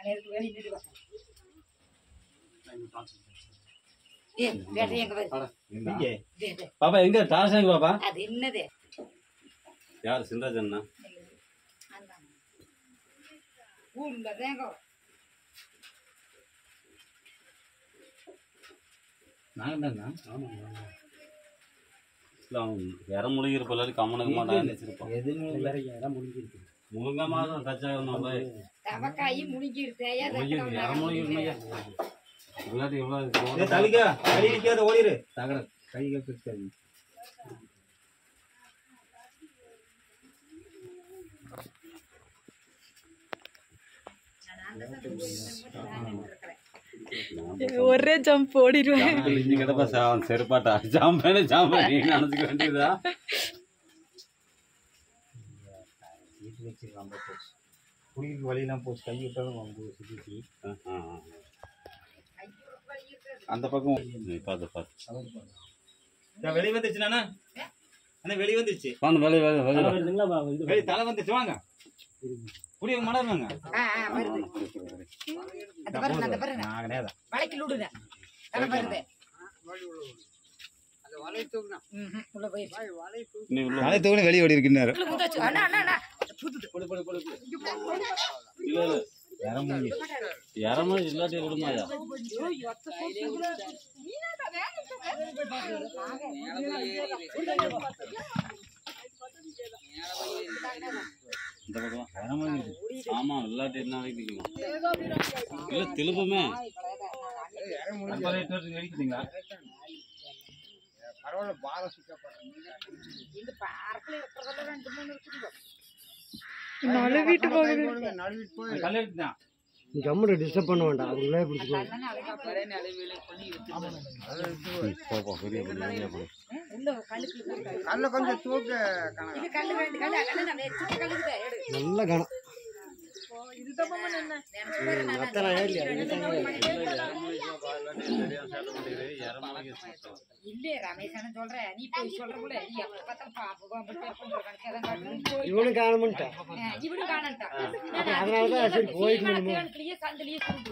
எடுத்து வெளியே நில்லு வா. ஏய், வேற எங்க வருது? இங்கே. இது, இது. பாப்பா எங்க டார்ச் எங்க பாப்பா அது என்னது யார் சிந்தராஜ் அண்ணா அந்தாங்க. ஊர்ல தேங்க நாங்க தாங்க இல்ல அவன் இற முழுகிற பிள்ளைகள் கம்மனுக்கு மாட்டான்னு வச்சிருப்பான் எதுவும் வேற இடம் முடிஞ்சிருக்கு முழுங்காம தான் தச்சாகணும் தவக்காயி முழுங்கிருத்தேயா முழுகிருக்கு இற முழுகிருமையா இல்லாட்டி எவ்வளோ ஏய், தலிகா கை நிக்காத ஓடிரு தகர கைகள் பிடிக்காது ஒரே ஜம்ப் ஓடிடுவேன் இங்க கிடப்பா சாவன் செருப்பாட்டா ஜாம்பேனு ஜாம்பே நீ நினைச்சுக்க வேண்டியதா வீட்டு வச்சிருக்கான் போச்சு குடிக்கிற வழியெல்லாம் போச்சு கை விட்டாலும் அவங்க சுற்றி ஆ, ஆ, ஆ. அந்த பக்கம் நீ பார்த்து பார்த்து வெளியே வந்துருச்சு நானா அண்ணா வெளியே வந்துருச்சு வாங்க வேலை வேலை வேலை வெளியே தலை வந்துருச்சு வாங்க குடிய மலர்வாங்க ஆ, ஆ, வருது அந்த பாருங்க அந்த பாருங்க நான் கிடையாது வளைக்கல் விடுங்க தலை வருது ம்ஹும், உள்ள போயிருச்சு நீ உள்ள தலை தூணி வெளியே ஓடி இருக்கின்றாரு உள்ள முதாச்சு. அண்ணா அண்ணா அண்ணா புதுது இல்ல இல்ல இறமா இல்லாட்டி விடுமாயா இந்த பக்கம் ஆமா இல்லாட்டி என்ன வைக்கணும் இல்ல திரும்புமே வெடிக்குதுங்களா இந்த பார்க்கல இருக்கிறதெல்லாம் ரெண்டு மூணு இருக்குது நழுவிட்டு போகுது கல் எடுத்துதான் கம்முன்னு டிஸ்டர்ப் பண்ண வேண்டாம் அவங்களே பிடிச்சிக்கோ போப்பா பெரிய பெரிய பெரிய உள்ள கல்லுக்கு இருக்கு. கல்ல கொஞ்சம் தூக்க இது கல்லு ரெண்டு கல்லு கல்லு நான் சின்ன கல்லு இருக்குது எடு நல்ல கணம் நினைச்சு பாரு, நான் எத்தனை ஏரியா இல்லையே ரமேஷ் அண்ணன் சொல்றேன் நீ போய் சொல்ற போல நீ எப்ப பார்த்தாலும் பாப்பு பாம்பு பேப்பர் கணக்கு தான் காட்டுறேன் இவனும் காணமுன்ட்டேன் இவனு காணன்ட்டான் அதனாலதான் சரி போயிட்டு நம்ம- சீமனத்திலேயே சந்திலேயே சுருண்டு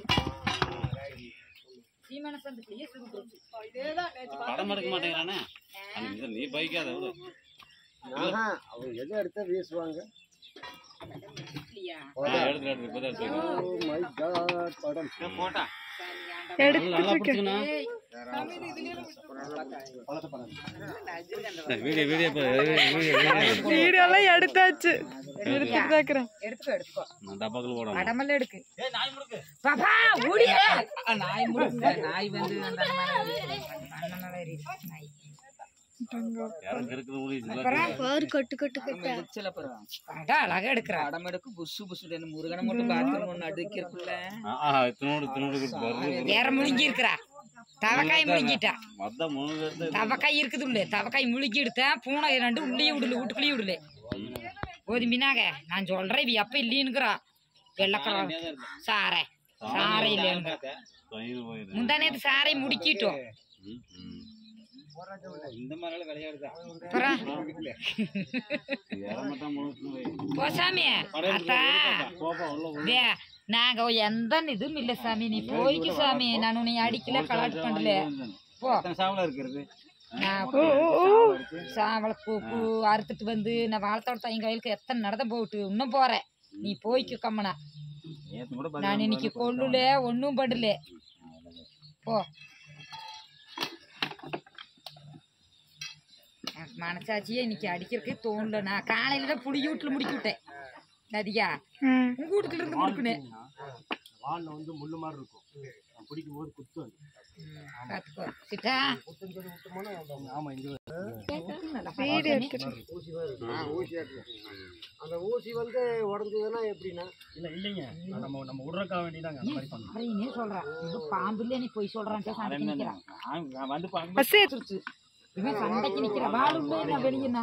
சீமான சந்துக்குள்ளேயே சுருண்டு படம் எடுக்க மாட்டேங்கிறானே அந்த நீ பைக்காத விடு அவங்க எதை எடுத்தா வீசுவாங்க இல்லையா ஆ, எடுத்து எடுத்து இப்பதான் எடுத்து ஓ மை காட் படம் போட்டா நல்லா பிடிச்சுக்கண்ணா வீடியோ வீடியோ வீடியோ வீடியோலாம் எடுத்தாச்சு எடுத்துட்டு தாக்குறேன் எடுத்துக்கோ எடுத்துக்கோ நான் டப்பாக்குள்ள போடணும் படமெல்லாம் எடுக்கு ஏய் நாய் முடுக்கு பாப்பா ஓடிய நாய் முடுங்க நாய் வந்து அந்த நாய் யாரும் இருக்கிற முடியும் எரிச்சல பருவம் அடா அழகா எடுக்கிறா படம் எடுக்கு புசு புசு முருகனை மட்டும் பாத்ரூம் ஒண்ணு அடுக்கிறக்குள்ள ஆஹா இத்தனோடு இத்தனோடு வருது வேற முழுங்கி இருக்கிறா தவக்காய் முழுங்கிட்டா மொத்தம் மூணு பேர்த்து தவக்காய் இருக்குது உள்ள தவக்காய் முழுங்கி எடுத்தேன் பூனை ரெண்டு உள்ளே விடல வீட்டுக்குள்ளேயே விடல கோதுமினாக நான் சொல்றேன் இவ எப்ப இல்லைன்னுக்குறா வெள்ளக்கரம் சாரை சாரை இல்லைன்னு பயிர் போயிரு முந்தா நேத்து சாரை முடிக்கிட்டோம் ம், ம். இந்த மாதிரி விளையாடுதா அப்புறம் இறமட்டம் முழுசு வை. போ சாமி அத்தா போப்பா உள்ள போ. டே, நாங்க எந்த இதுவும் இல்ல சாமி நீ போய்க்கு சாமி நான் உன்னை அடிக்கல கலாட்டு பண்ணல போ சாவல இருக்கிறது நான் சாவளை பூ பூ அறுத்துட்டு வந்து நான் வாழத்தோட தாய் கோயிலுக்கு எத்தனை நடந்த போட்டு இன்னும் போறேன் நீ போய்க்கு கம்மனா நேத்து கூட நான் இன்னைக்கு கொள்ளுல ஒன்றும் படல போ எனக்கு மனசாட்சியே இன்னைக்கு அடிக்கிறதுக்கே தோணல நான் காலையில தான் புளி வீட்டுல முடிக்க விட்டேன் நதியா ம். உங்க வீட்டுக்குள்ள இருந்து முடிக்கணும் வால்ல வந்து முள்ளு மாதிரி இருக்கும் பிடிக்கும் போது குத்து வந்து பாத்துக்கோ சிட்டா ஆமா இங்க வீடியோ எடுத்துட்டு ஊசி வருது ஊசி இருக்கும் அந்த ஊசி வந்து உடஞ்சதுன்னா எப்படின்னா இல்ல இல்லைங்க நம்ம நம்ம விடுறக்கா வேண்டியதாங்க அந்த மாதிரி பண்ணணும் அப்படின்னே சொல்றான் இது பாம்பு இல்ல நீ போய் சொல்றான்ட்டு சண்டைக்கு நிக்கிறான் நான் வந்து பாருங்க பஸ்ஸே இவன் சண்டைக்கு நிக்கிற வாழு நான் வெளியண்ணா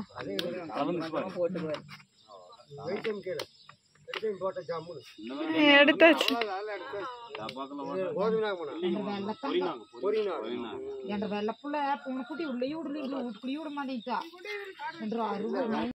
வெயிட்டம் கேளு வெயிட்டம் போட்ட ஜாமுன் எடுத்தாச்சு டப்பாக்குள்ள போட்டு கோதுமை போனா வெள்ளத்தான் பொரியனா என்ற வெள்ளப்புள்ள பூனைக்குட்டி உள்ளேயும் விடல வீட்டுக்குள்ளேயும் விட மாட்டேங்கிட்டா என்று அறுபது